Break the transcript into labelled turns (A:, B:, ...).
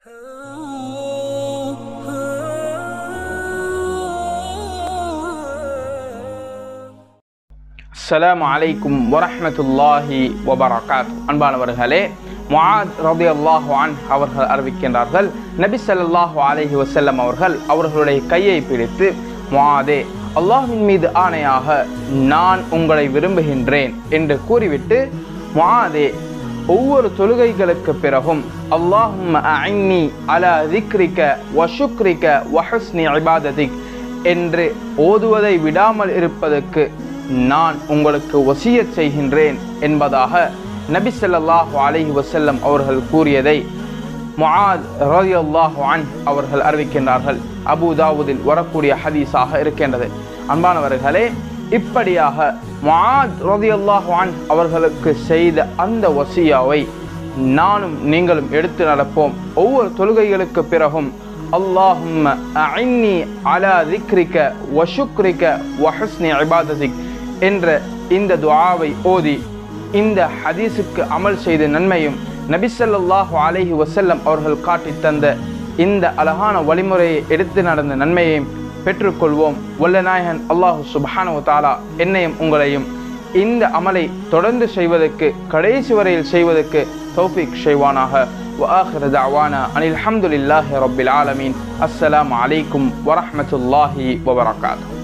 A: அஸ்ஸலாமு அலைக்கும் வரஹ்மத்துல்லாஹி வபரகாத் அன்பானவர்களே முஆத் ரலியல்லாஹு அன்ஹு அவர்கள் அறிவிக்கின்றார்கள் நபி ஸல்லல்லாஹு அலைஹி வஸல்லம் அவர்கள் அவர்களுடைய கையை பிடித்து முஆதே அல்லாஹ்வின் மீது ஆணையாக நான் உங்களை விரும்புகின்றேன் என்று கூறிவிட்டு முஆதே ஒவ்வொரு தொழுகைகளுக்கு பிறகும் அல்லாஹும்ம அஇன்னி அலா திக்ரிக்க வ ஷுக்ரிக்க வ ஹுஸ்னி இபாததிக் என்று ஓதுவதை விடாமல் இருப்பதற்கு நான் உங்களுக்கு வசியத் செய்கின்றேன் என்பதாக நபி ஸல்லல்லாஹு அலைஹி வஸல்லம் அவர்கள் கூறியதை முஆத் ரலியல்லாஹு அன்ஹு அவர்கள் அறிவிக்கின்றார்கள் அபூ தாவூதில் வரக்கூடிய ஹதீஸாக இருக்கின்றது அன்பானவர்களே இப்படியாக முஆத் ரலியல்லாஹு அன்ஹு அவர்களுக்கு செய்த அந்த வசியாவை நானும் நீங்களும் எடுத்து நடப்போம் ஒவ்வொரு தொழுகைகளுக்கு பிறகும் அல்லாஹும்ம அஇன்னி அலா திக்ரிக்க வ ஷுக்ரிக்க வ ஹுஸ்னி இபாததிக் என்ற இந்த துஆவை ஓதி இந்த ஹதீஸுக்கு அமல் செய்த நன்மையும் நபிசல்லாஹு அலைஹி வசல்லம் அவர்கள் காட்டி தந்த இந்த அழகான வழிமுறையை எடுத்து நடந்த நன்மையையும் பெற்றுக்கொள்வோம் வல்லநாயகன் அல்லாஹு சுப்ஹானஹு தாலா என்னையும் உங்களையும் இந்த அமலை தொடர்ந்து செய்வதற்கு கடைசி வரையில் செய்வதற்கு தௌஃபிக் செய்வானாக وآخر دعوانا أن الحمد لله رب العالمين السلام عليكم ورحمة الله وبركاته